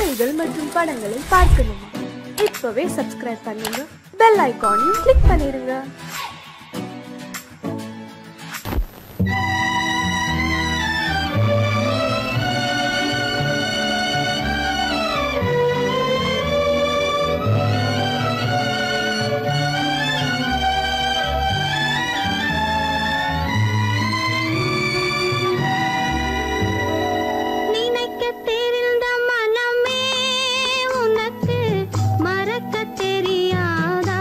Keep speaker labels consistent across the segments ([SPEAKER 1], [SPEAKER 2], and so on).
[SPEAKER 1] கதைகள் மற்றும் படங்களை பார்க்கணுமா இப்பவே சப்ஸ்கிரைப் பண்ணுங்க பெல் ஐகானையும் கிளிக் பண்ணிருங்க
[SPEAKER 2] நினைக்க தெரிந்த மனமே உனக்கு மறக்க தெரியாதா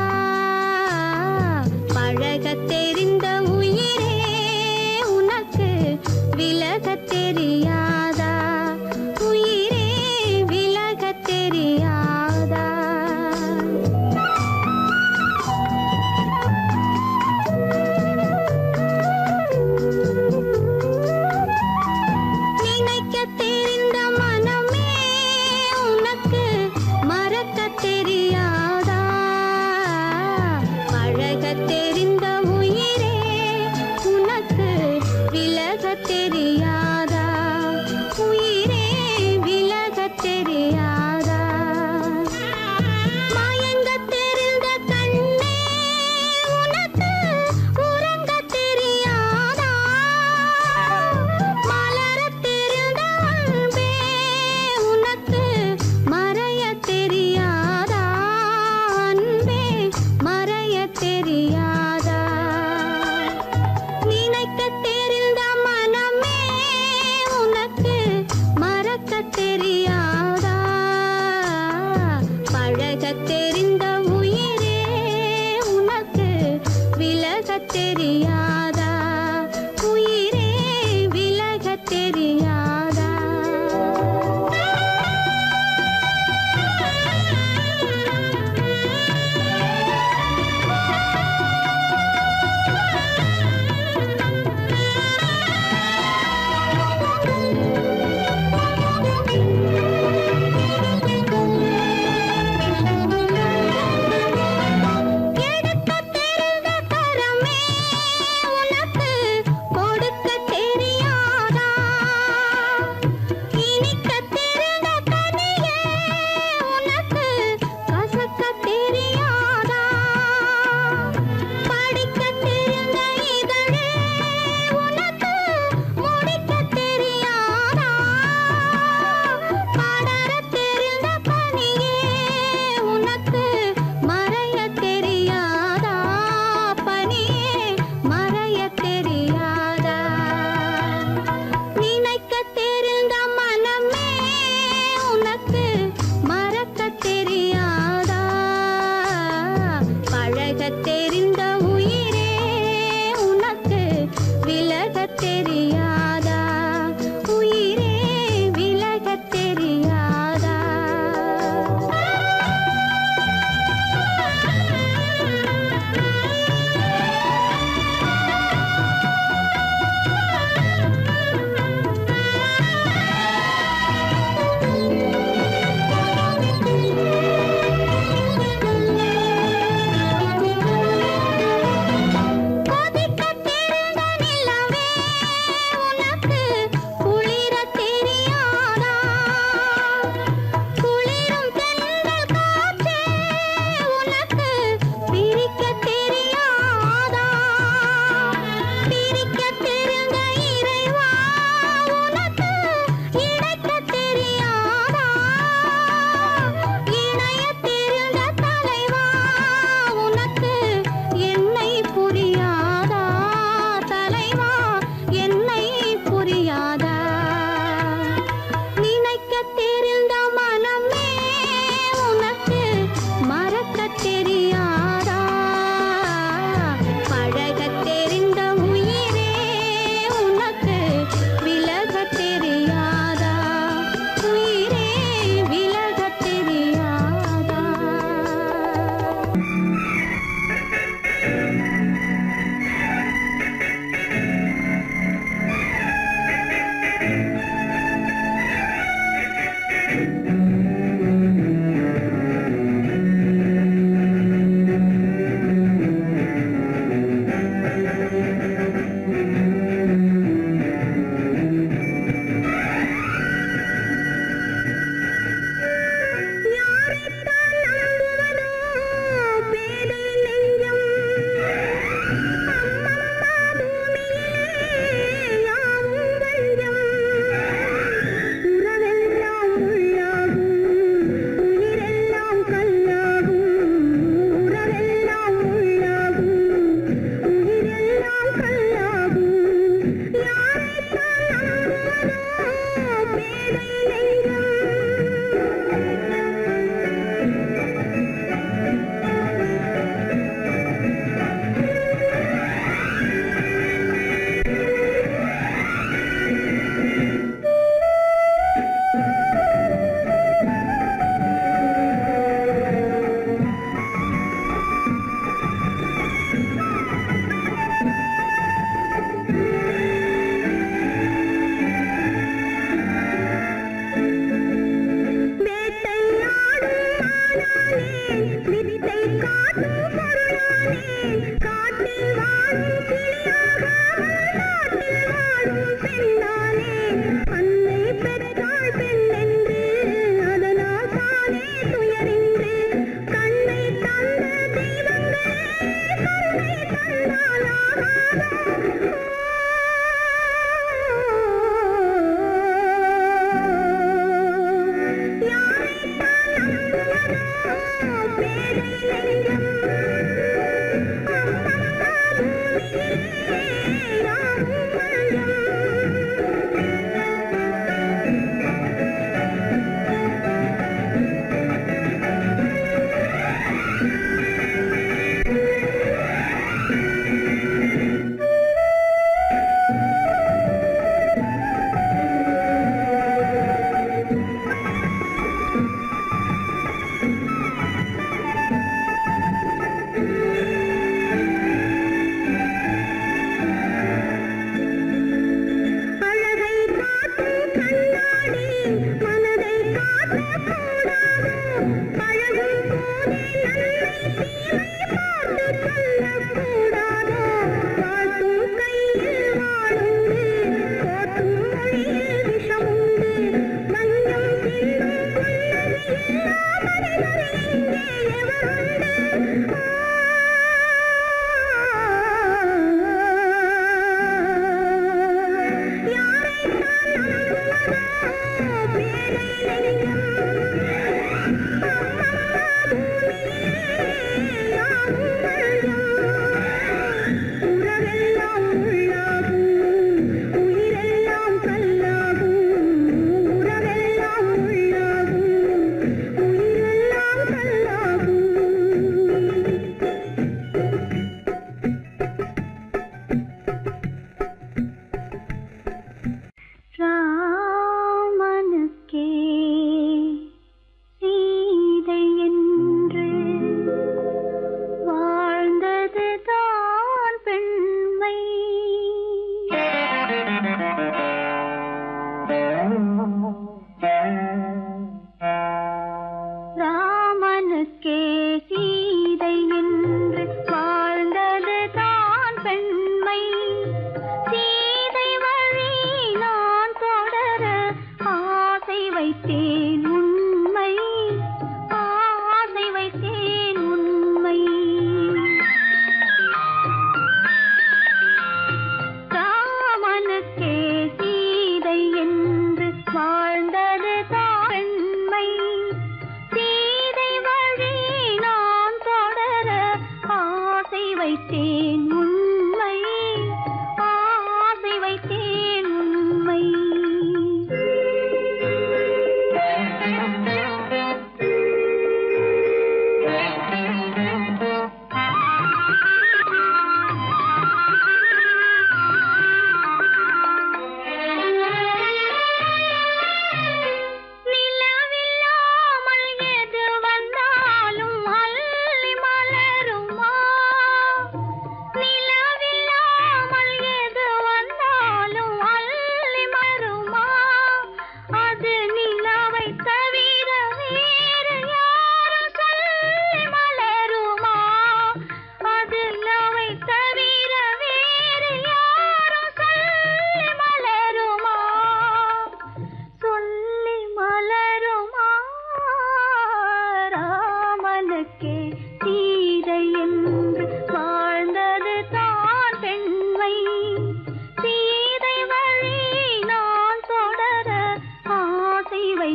[SPEAKER 2] பழக தெரிந்த உயிரே உனக்கு விலக தெரியாதா உயிரே விலக தெரியாதா நினைக்க தெரிந்த மனமே உனக்கு மறக்க தெரியாதா பழக தெரிந்த உயிரே உனக்கு விலக தெரியாதா உயிரே விலக தெரியாதா மயங்க தெரிந்த கண்ணே உனக்கு உறங்க தெரியாதா மலரத் தெரிந்த அன்பே உனக்கு மறையத் தெரியாதா அன்பே மறையத் தெரியாதா நினைக்கத் தெரிந்த மனமே உனக்கு மறக்கத் தெரியாதா பழகத் தெரிந்த உயிரே உனக்கு விலகத் தெரியாதா உயிரே விலகத் தெரியாதா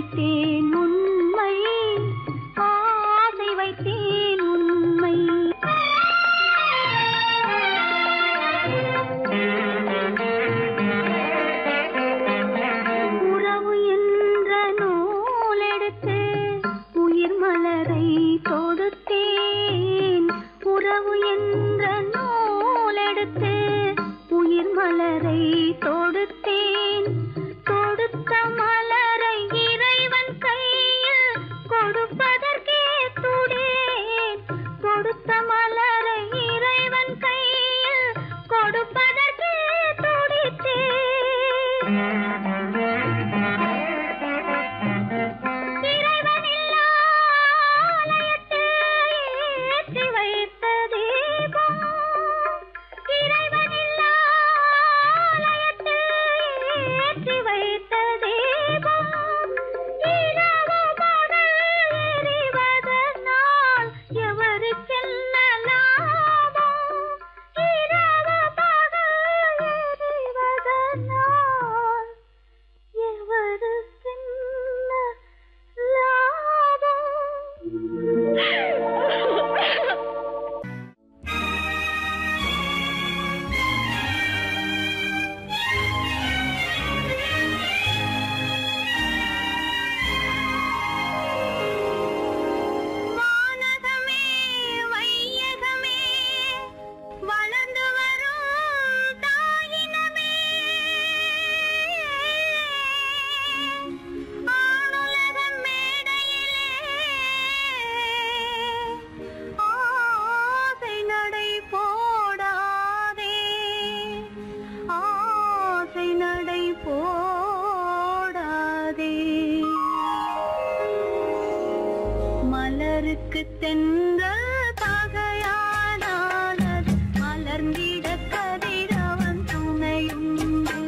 [SPEAKER 2] வைத்தேன் உண்மை ஆசை வைத்தேன் உண்மை உறவு என்ற நூலெடுத்து உயிர் மலரை தொடுத்தேன் உறவு என்ற நூலெடுத்து உயிர் மலரை தொடுத்தேன் தொடுத்த மலரை இறைவன் கையில் கொடுப்பதற்கே துடேன் கொடுத்த மலரை இறைவன் கையில் கொடுப்பதற்கே துடித்தேன் இறைவனில்லா ஆலயத்தில் ஏற்றி வைத்த தீபம். இறைவனில்லா ஆலயத்தில் ஏற்றி வைத்த தீபம். இரவு பகல் எரிவதனால் எவருக்கென்ன லாபம்? இரவு பகல் எரிவதனால் எவருக்கென்ன லாபம் வானகமே வையகமே வளர்ந்து வரும் தாயினமே ஆணுலக மேடையிலே ஆசை நடை போடாதே ஆசை நடை போடாதே மலருக்கு தென்றல் பகையானால் மலர்ந்திட கதிரவன் துணையுண்டு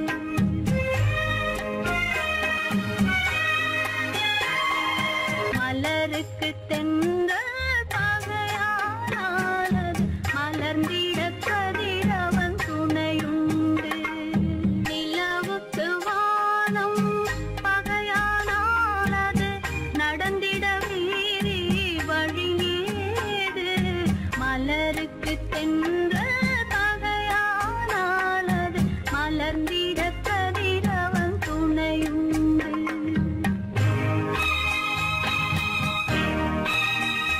[SPEAKER 2] மலருக்கு தென்றல் பகையானால் மலர்ந்திட கதிரவன் துணையுண்டு நிலவுக்கு வானம் பகையானால் அது நடந்திட வீரி வழியேது மலருக்கு தென்றல் பகையானால் அது மலர்ந்திட கதிரவன் துணையுண்டு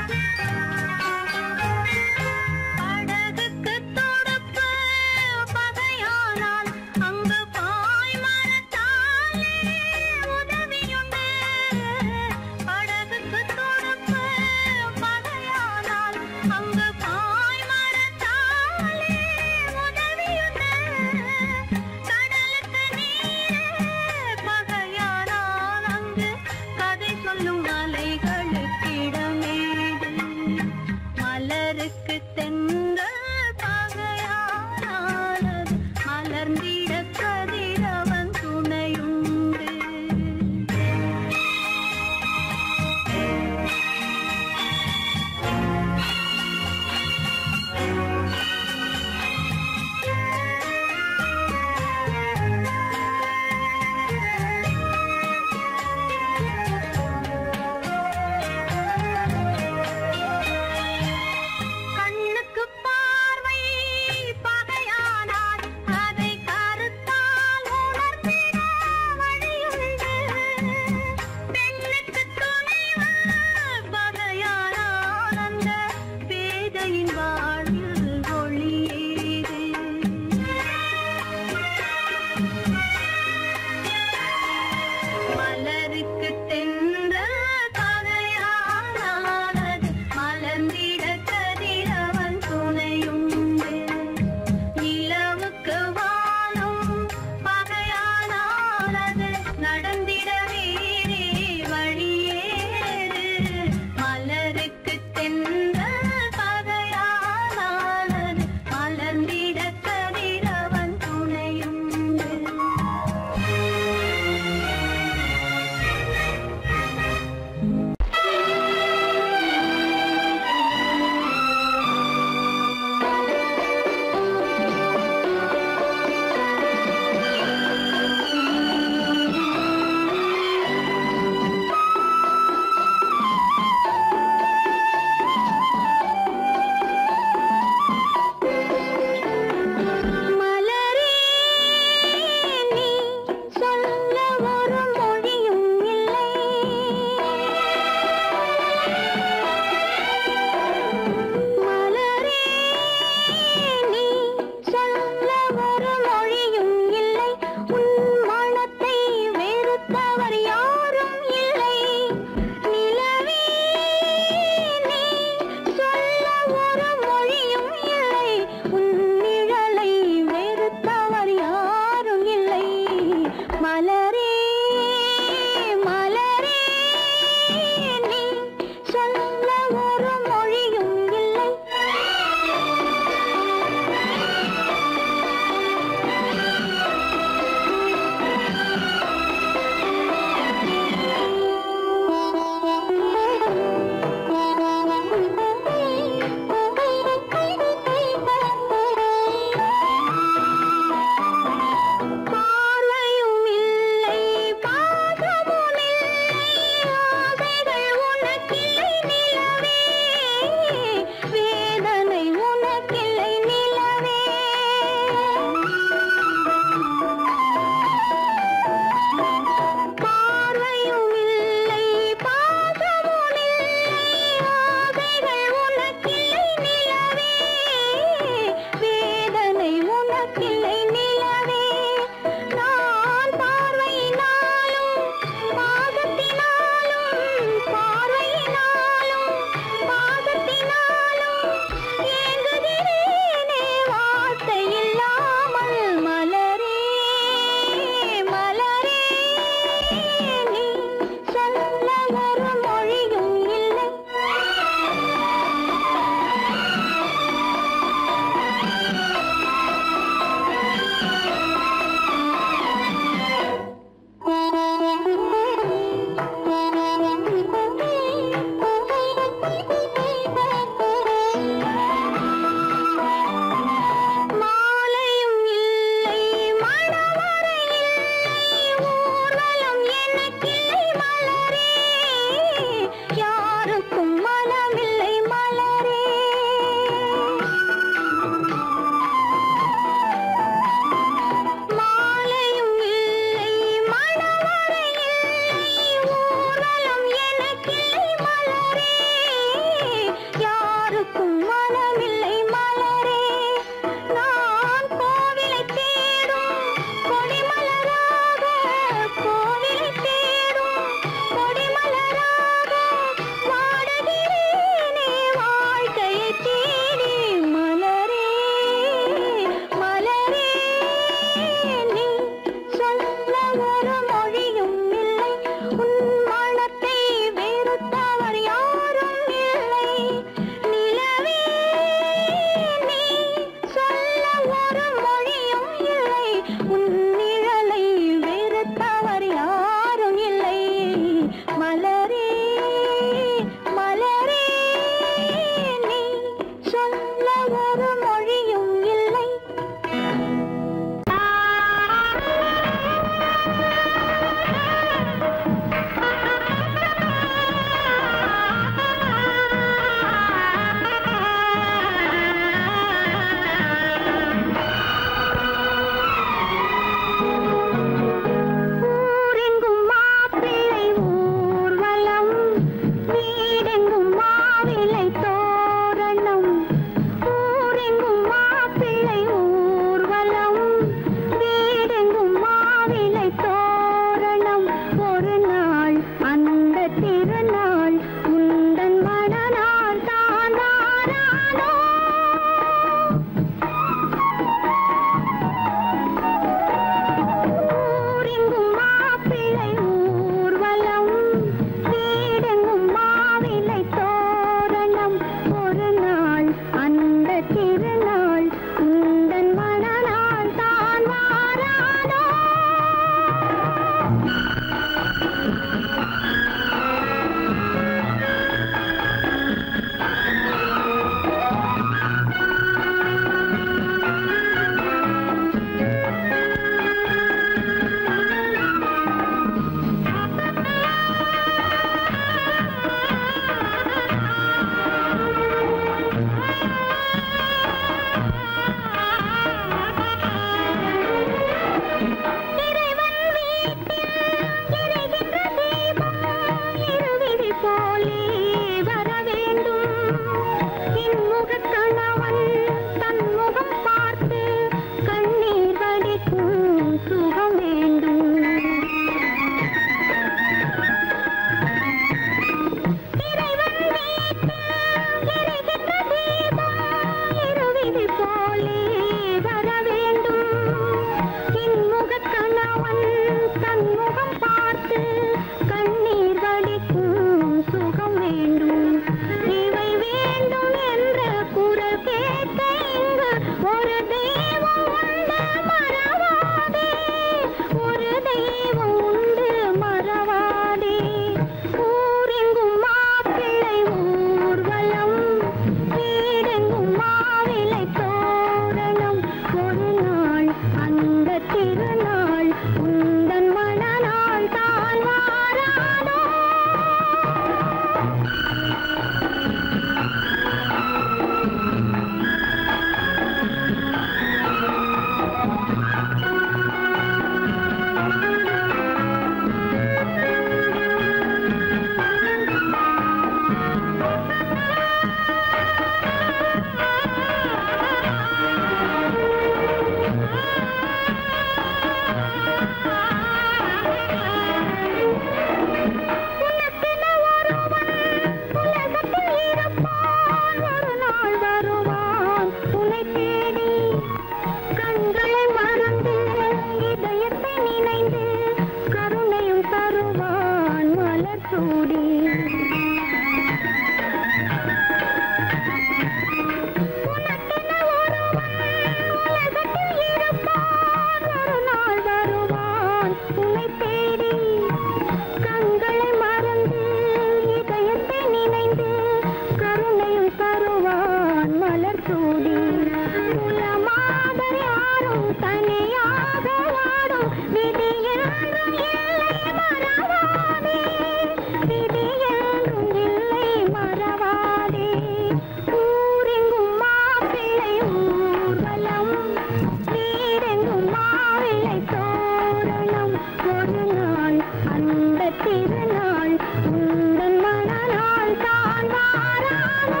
[SPEAKER 2] ஒரு நாள் அந்த திருநாள் உந்தன் மணநாள் தான் வாராமோ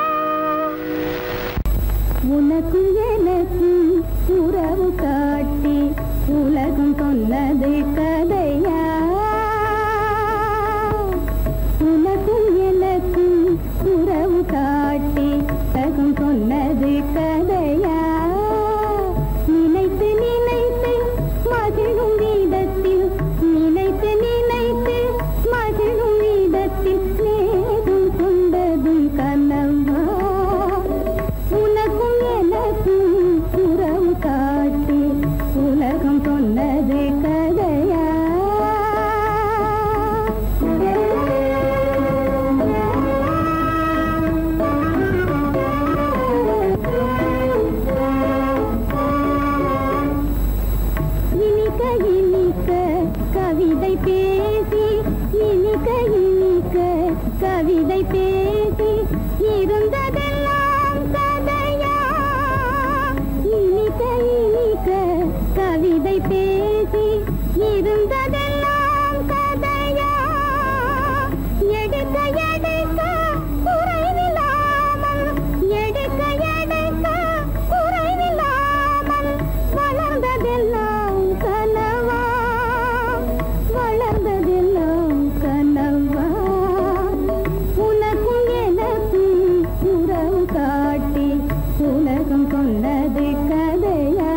[SPEAKER 2] உனக்கும் எனக்கும் உறவு காட்டி உலகம் சொன்னது கதையா உனக்கும் எனக்கும் உறவு காட்டி உலகம் சொன்னது கதையா நினைத்து நினைத்து மகிழும் வீதத்தில் நினைத்து நினைத்து மகிழும் வீதத்தில் நேரும் கொண்டதும் கனவா உனக்கும் எனக்கும் உறவு காட்டி உலகம் சொன்னது கதையா இனிக்க இனிக்க கவிதை பேசி இனிக்க இனிக்க கவிதை பேசி இருந்ததெல்லாம் கதையா இனிக்க இனிக்க கவிதை பேசி இருந்ததெல்லாம் கதையா எடுக்க எடுக்க குறைவில்லாமல் எடுக்க எடுக்க குறைவில்லாமல் வளர்ந்ததெல்லாம் கனவா வளர்ந்ததெல்லாம் கனவா உனக்கும் எனக்கும் உறவு காட்டி உலகம் கொண்டது கதையா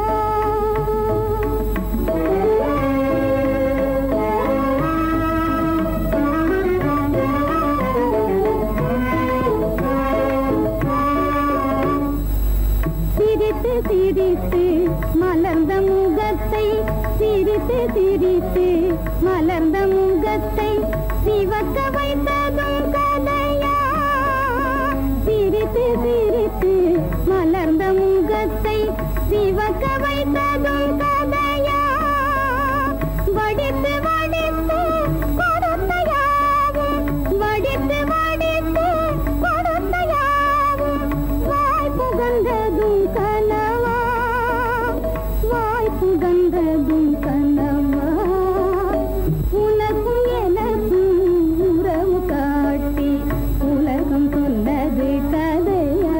[SPEAKER 2] சிரித்து சிரித்து மலர்ந்த முகத்தை சிரித்து சிரித்து மலர்ந்த முகத்தை சிவக்க வைத்ததும் கதையா சிரித்து சிரித்து மலர்ந்த முகத்தை சிவக்க வைத்ததும் கதையா வடித்து வடித்து கொடுத்த யாவும் வடித்து வடித்து கொடுத்த யாவும் வாய் புகழ்ந்ததும் கனவா வாய் புகழ்ந்ததும் கனவா உனக்கும் எனக்கும் உறவு காட்டி உலகம் சொன்னது கதையா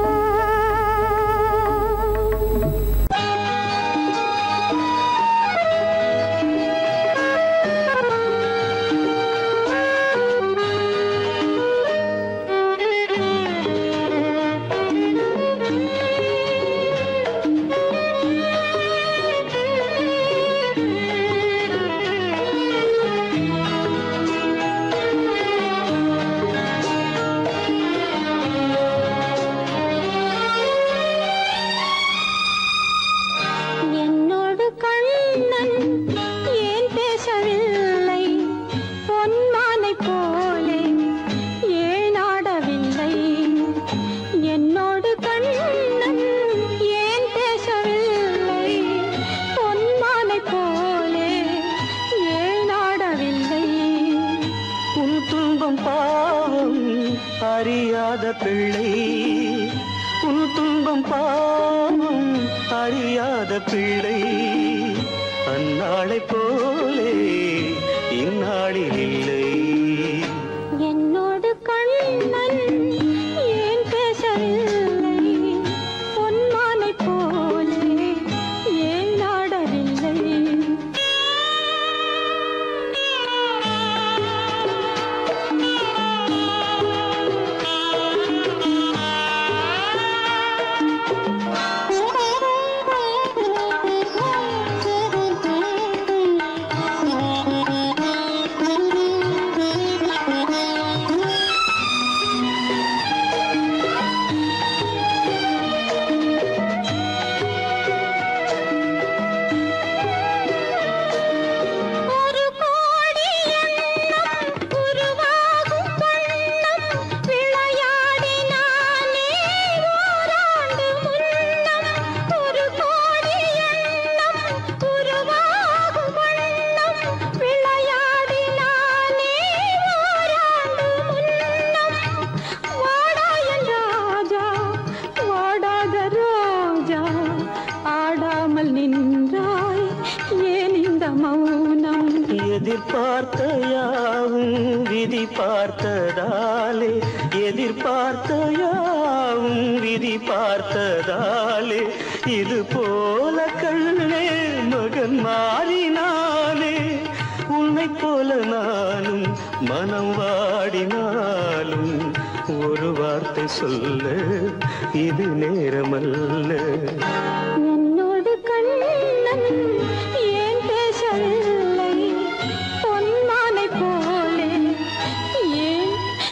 [SPEAKER 2] என்னோடு கண்ணன் ஏன் பேசவில்லை பொன்மானை போலே ஏன் ஆடவில்லை என்னோடு கண்ணன் ஏன் பேசவில்லை பொன்மானை போலே ஏன் ஆடவில்லை
[SPEAKER 3] உன் துன்பம் பாவம் அறியாத பிள்ளை உன் துன்பம் பாவம் அறியாத பிள்ளை அந்நாளைப் போலே இந்நாளில் இல்லை
[SPEAKER 2] என்னோடு கண்ணன் ஏன் பேசவில்லை பொன்மானை போலே ஏன் ஆடவில்லை
[SPEAKER 3] எதிர்பார்த்த யாவும் விதி பார்த்ததாலே எதிர்பார்த்த யாவும் விதி பார்த்ததாலே இது போல கண்ணே மகன் மாறினாலே உன்னை போல நானும் மனம் வாடினாலும் ஒரு வார்த்தை சொல்ல இது நேரமல்ல
[SPEAKER 2] என்னோடு கண்ணன் ஏன் பேசவில்லை பொன்மானை போலே ஏன்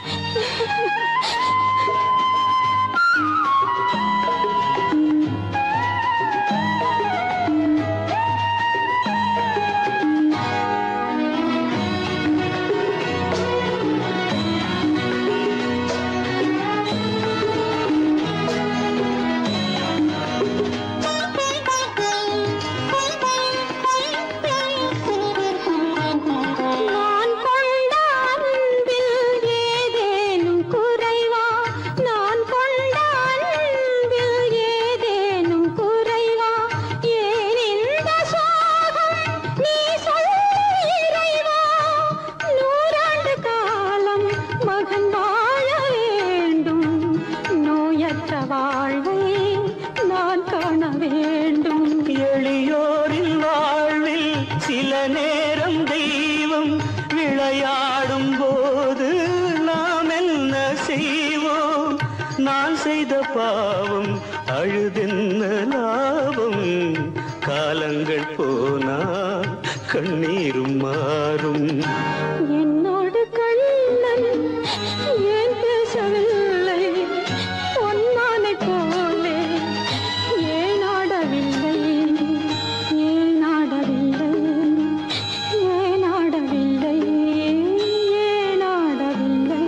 [SPEAKER 2] நான் கொண்ட அன்பில் ஏதேனும் குறைவா நான் கொண்ட அன்பில் ஏதேனும் குறைவா ஏன் இந்த சோகம் நீ சொல் இறைவா நூறாண்டு காலம் மகன் வாழ வேண்டும் நோயற்ற வாழ்வை நான் காண வேண்டும்
[SPEAKER 3] எளியோரின் வாழ்வில் சில நேரம் தெய்வம் விளையாடும் போது நாம் என்ன செய்வோம் நான் செய்த பாவம் அழுதென்ன லாபம் காலங்கள் போனா கண்ணீரும் மாறும்
[SPEAKER 2] என்னோடு கண்ணன் ஏன் பேசவில்லை பொன்மானை போலே ஏன் ஆடவில்லை ஏன் ஆடவில்லை ஏன் ஆடவில்லை ஏன் ஆடவில்லை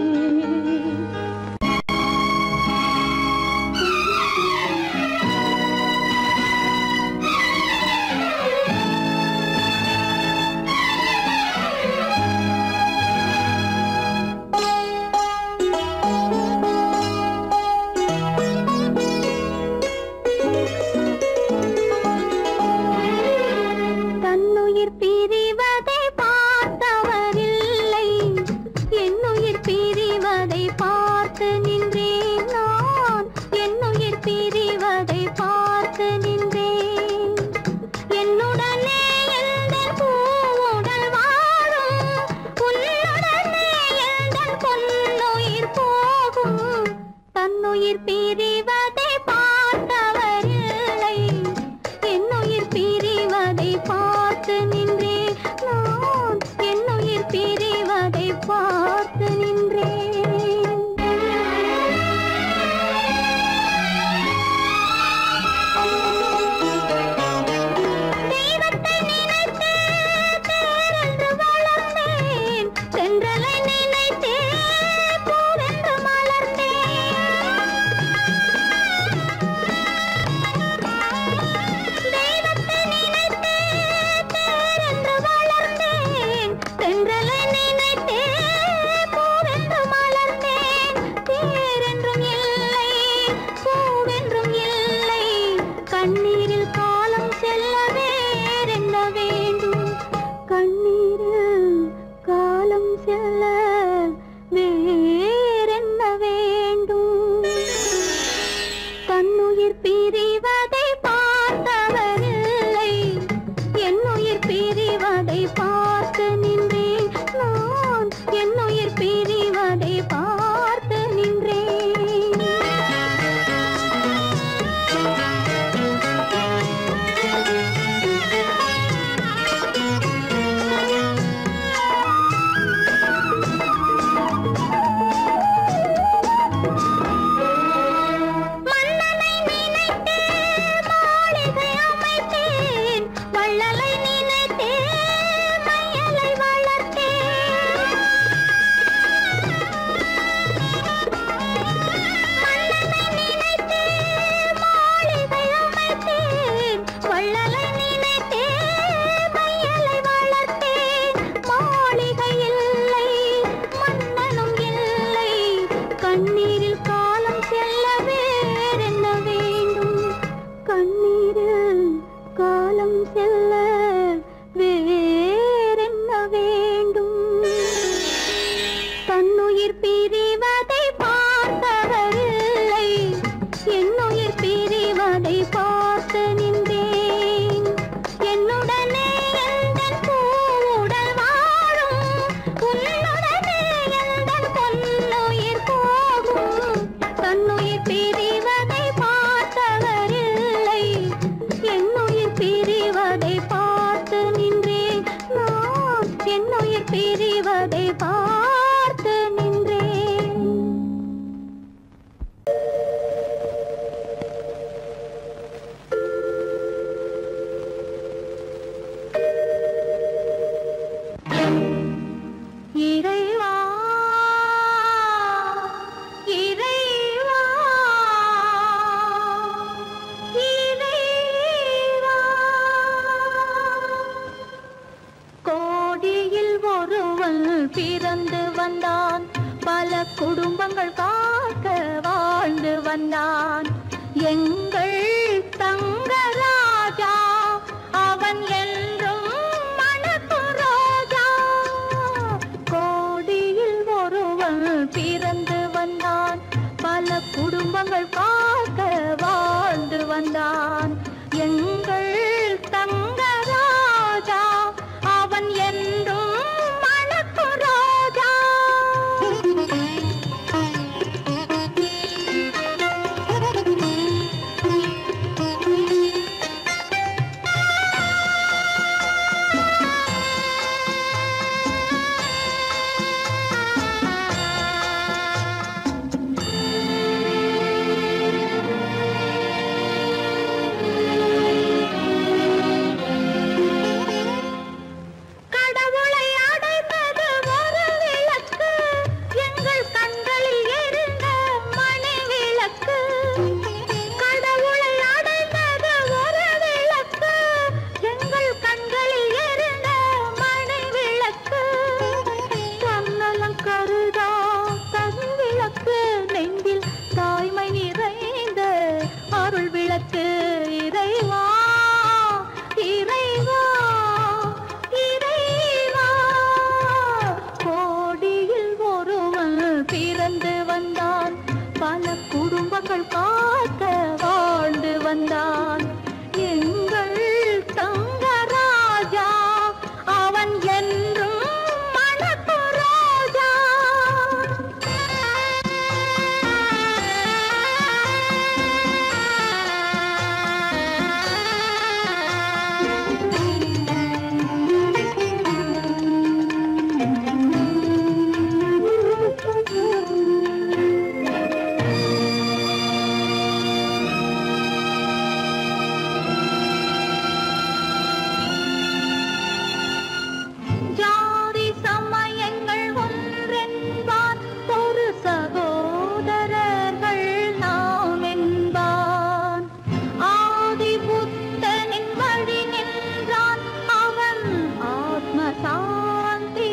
[SPEAKER 2] தன்னுயிர் பிரிவதை பார்த்தவரில்லை என்னுயிர் பிரிவதை பார்த்து நின்றேன் நான் என்னுயிர் பிரிவதை பார்த்து நின்றேன் என்னுடனே எந்தன் பூவுடல் வாழும் உன்னுடனே எந்தன் பொன்னுயிர் போகும் தன்னுயிர் பிரிவதை பார்த்தவரில்லை என்னுயிர் பிரிவதை பார்த்து நின்றேன் நான் என்னுயிர் பிரிவதை பார்த்து நின்றேன் தெய்வத்தை நினைத்தே பேரென்று வளர்ந்தேன் சென்றலை நினைத்தே பூவென்று மலர்ந்தேன் தெய்வத்தை நினைத்தே பேரென்று வளர்ந்தேன் தென்றலை நினைத்தே பிறந்து வந்தான் பல குடும்பங்கள் காக்க வாழ்ந்து வந்தான் எங்கள் தங்கராஜா அவன் என்றும் மணக்கும் ரோஜா கோடியில் ஒருவன் பிறந்து வந்தான் பல குடும்பங்கள் காக்க வாழ்ந்து வந்தான் எங்கள் தங்கராஜா அவன் என்றும் மணக்கும் ரோஜா கடவுளை அடைந்தது ஒரு விளக்கு எங்கள் கண்களில் எரிந்த மணி விளக்கு கடவுளை அடைந்தது ஒரு விளக்கு எங்கள் கண்களில் எரிந்த மணி விளக்கு தன்னலம் கருதா தன் விளக்கு நெஞ்சில் தாய்மை நிறைந்த அருள் விளக்கு இறைவா இறைவா இறைவா கோடியில் ஒருவன் பிறந்து வந்தான் பல குடும்பங்கள் காக்க வாழ்ந்து வந்தான் எங்கள் தங்கராஜா அவன் என்றும் மணக்கு ராஜா ஜாதி சமயங்கள் ஒன்றென்பான் ஒரு சகோதரர்கள் நாம் என்பான் ஆதி புத்தனின் வழி நின்றான் அவன் ஆத்ம சாந்தி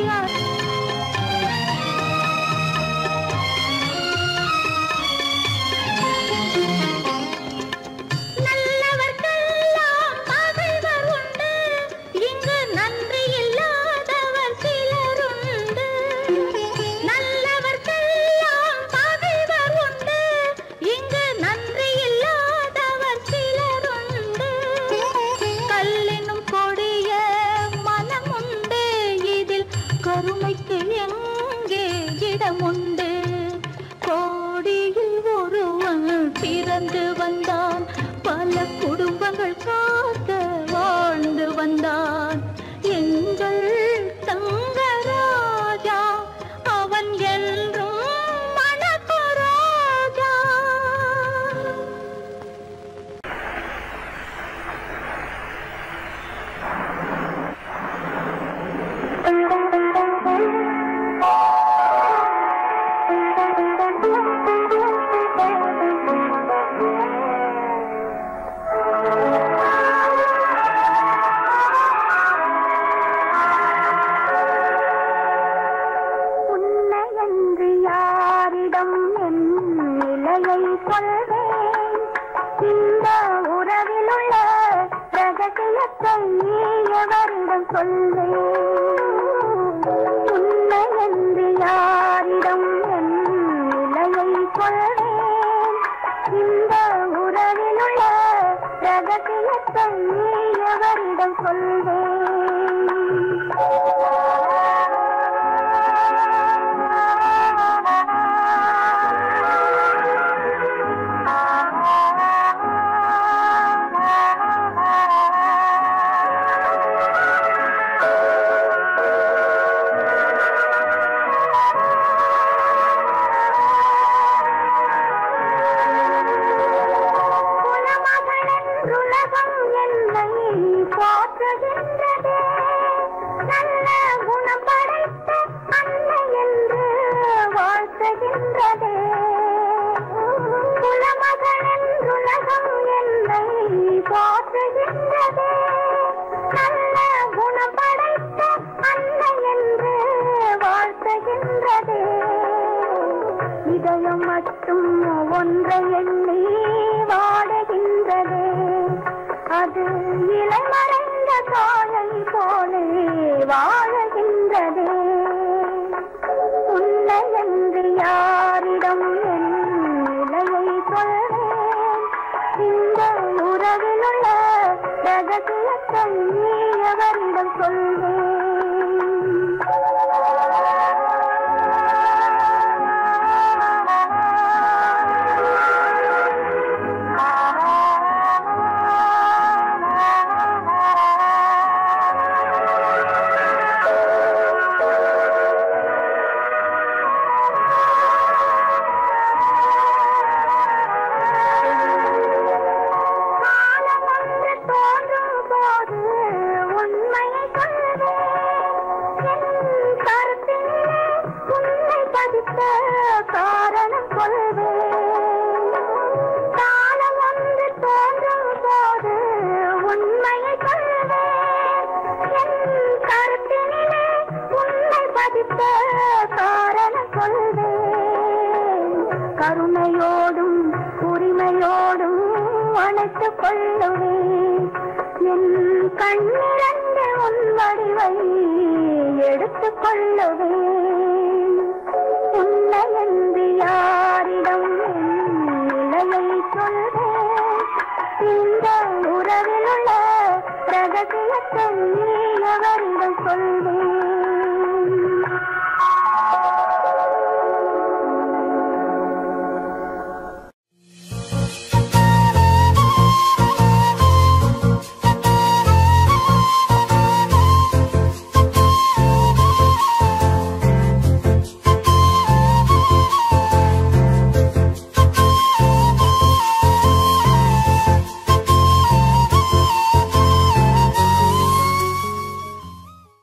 [SPEAKER 2] நல்லவர்க்கெல்லாம் பகைவர் உண்டு இங்கு நன்றி இல்லாதவர் சிலருண்டு நல்லவர்க்கெல்லாம் பகைவர் உண்டு இங்கு நன்றி இல்லாதவர் சிலருண்டு கல்லினும் கொடிய மனம் உண்டு இதில் கருமைக்கு எங்கே இடமுண்டு கோடியில் ஒருவன் பிறந்து வந்தான் பல குடும்பங்கள் காக்க வாழ்ந்து வந்தான் எங்கள் தங்கராஜா அவன் என்றும் மணக்கு ராஜா
[SPEAKER 4] உன்னையன்று யாரிடம் என் நிலையை சொல்வேன் இந்த உறவில் உள்ள ரகசியத்தை எவரிடம் சொல்வேன் உன்னையன்று யாரிடம் என் நிலையை சொல்வேன் இந்த உறவில் உள்ள ரகசியத்தை எவரிடம் குலமகளென்றுலகம் என்னை போற்றுகின்ற வடிவை எடுத்துக் கொள்ளுவேன் உன்னை என்று யாரிடம் என் நிலையை சொல்வேன் இந்த உறவில் உள்ள ரகசியத்தை எவரிடம் சொல்வேன்